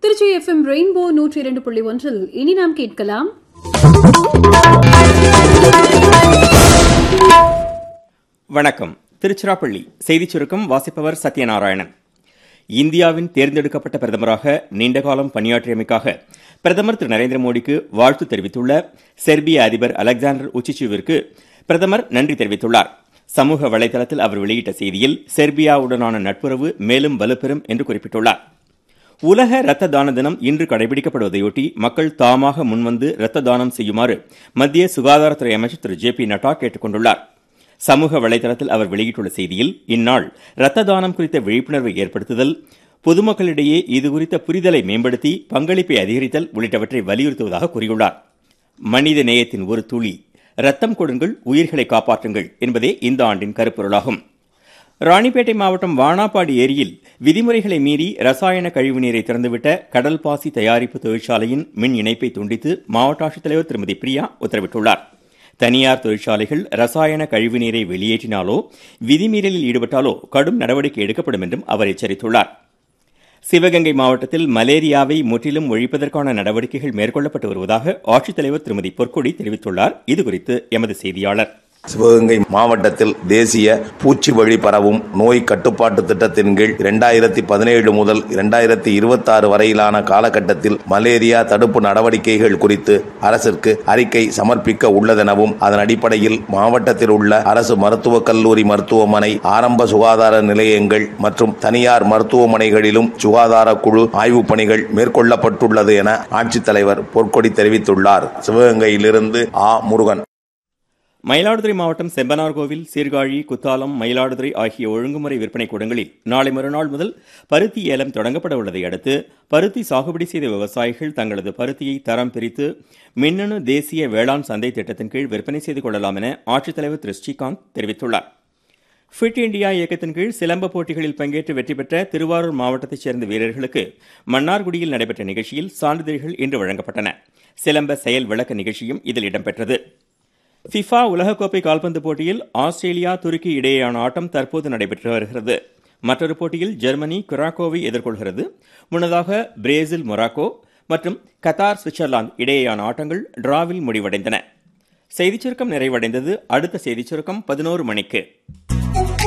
Trichy FM rainbow நூற்றி இரண்டு புள்ளி ஒன்றில் இனி நாம் கேட்கலாம் வணக்கம் திருச்சிராப்பள்ளி செய்திச் சுருக்கம் வாசிப்பவர் சத்யநாராயணன் இந்தியாவின் தேர்ந்தெடுக்கப்பட்ட பிரதமராக நீண்டகாலம் பணியாற்றியமைக்காக பிரதமர் திரு நரேந்திர மோடிக்கு வாழ்த்து தெரிவித்துள்ள செர்பிய அதிபர் அலெக்சாண்டர் உச்சிச்சுவிற்கு பிரதமர் நன்றி தெரிவித்துள்ளார் சமூக வலைதளத்தில் அவர் வெளியிட்ட செய்தியில் செர்பியாவுடனான நட்புறவு மேலும் வலுப்பெறும் என்று குறிப்பிட்டுள்ளார் உலக இரத்த தான தினம் இன்று கடைபிடிக்கப்படுவதையொட்டி மக்கள் தாமாக முன்வந்து இரத்த தானம் செய்யுமாறு மத்திய சுகாதாரத்துறை அமைச்சர் திரு ஜே பி நட்டா கேட்டுக் கொண்டுள்ளார் சமூக வலைதளத்தில் அவர் வெளியிட்டுள்ள செய்தியில் இந்நாள் இரத்த தானம் குறித்த விழிப்புணர்வை ஏற்படுத்துதல் பொதுமக்களிடையே இதுகுறித்த புரிதலை மேம்படுத்தி பங்களிப்பை அதிகரித்தல் உள்ளிட்டவற்றை வலியுறுத்துவதாக கூறியுள்ளார் மனித நேயத்தின் ஒரு துளி ரத்தம் கொடுங்கள் உயிர்களை காப்பாற்றுங்கள் என்பதே இந்த ஆண்டின் கருப்பொருளாகும் ராணிப்பேட்டை மாவட்டம் வானாப்பாடி ஏரியில் விதிமுறைகளை மீறி ரசாயன கழிவுநீரை திறந்துவிட்ட கடல் பாசி தயாரிப்பு தொழிற்சாலையின் மின் இணைப்பை துண்டித்து மாவட்ட ஆட்சித்தலைவர் திருமதி பிரியா உத்தரவிட்டுள்ளார் தனியார் தொழிற்சாலைகள் ரசாயன கழிவுநீரை வெளியேற்றினாலோ விதிமீறலில் ஈடுபட்டாலோ கடும் நடவடிக்கை எடுக்கப்படும் என்றும் அவர் எச்சரித்துள்ளார் சிவகங்கை மாவட்டத்தில் மலேரியாவை முற்றிலும் ஒழிப்பதற்கான நடவடிக்கைகள் மேற்கொள்ளப்பட்டு வருவதாக ஆட்சித்தலைவர் திருமதி பொற்கொடி தெரிவித்துள்ளார் இதுகுறித்து எமது செய்தியாளர் சிவகங்கை மாவட்டத்தில் தேசிய பூச்சி வழி பரவும் நோய் கட்டுப்பாட்டு திட்டத்தின் கீழ் இரண்டாயிரத்தி பதினேழு முதல் இரண்டாயிரத்தி இருபத்தி ஆறு வரையிலான காலகட்டத்தில் மலேரியா தடுப்பு நடவடிக்கைகள் குறித்து அரசிற்கு அறிக்கை சமர்ப்பிக்க உள்ளதெனவும் அதன் அடிப்படையில் மாவட்டத்தில் உள்ள அரசு மருத்துவக் கல்லூரி மருத்துவமனை ஆரம்ப சுகாதார நிலையங்கள் மற்றும் தனியார் மருத்துவமனைகளிலும் சுகாதார குழு ஆய்வுப் பணிகள் மேற்கொள்ளப்பட்டுள்ளது என ஆட்சித்தலைவர் பொற்கொடி தெரிவித்துள்ளார் சிவகங்கையிலிருந்து ஆ முருகன் மயிலாடுதுறை மாவட்டம் செம்பனார்கோவில் சீர்காழி குத்தாலம் மயிலாடுதுறை ஆகிய ஒழுங்குமுறை விற்பனை கூடங்களில் நாளை மறுநாள் முதல் பருத்தி ஏலம் தொடங்கப்பட உள்ளதை அடுத்து பருத்தி சாகுபடி செய்த விவசாயிகள் தங்களது பருத்தியை தரம் பிரித்து மின்னணு தேசிய வேளாண் சந்தை திட்டத்தின் கீழ் விற்பனை செய்து கொள்ளலாம் என ஆட்சித்தலைவர் திரு ஸ்ரீகாந்த் தெரிவித்துள்ளார் ஃபிட் இண்டியா இயக்கத்தின் கீழ் சிலம்ப போட்டிகளில் பங்கேற்று வெற்றி பெற்ற திருவாரூர் மாவட்டத்தைச் சேர்ந்த வீரர்களுக்கு மன்னார்குடியில் நடைபெற்ற நிகழ்ச்சியில் சான்றிதழ்கள் இன்று வழங்கப்பட்டன சிலம்ப செயல் விளக்க நிகழ்ச்சியும் இதில் இடம்பெற்றது ஃபிஃபா உலகக்கோப்பை கால்பந்து போட்டியில் ஆஸ்திரேலியா துருக்கி இடையேயான ஆட்டம் தற்போது நடைபெற்று வருகிறது மற்றொரு போட்டியில் ஜெர்மனி குராக்கோவை எதிர்கொள்கிறது முன்னதாக பிரேசில் மொராக்கோ மற்றும் கத்தார் சுவிட்சர்லாந்து இடையேயான ஆட்டங்கள் டிராவில் முடிவடைந்தன செய்திச் சுருக்கம் நிறைவடைந்தது அடுத்த செய்திச் சுருக்கம் பதினோரு மணிக்கு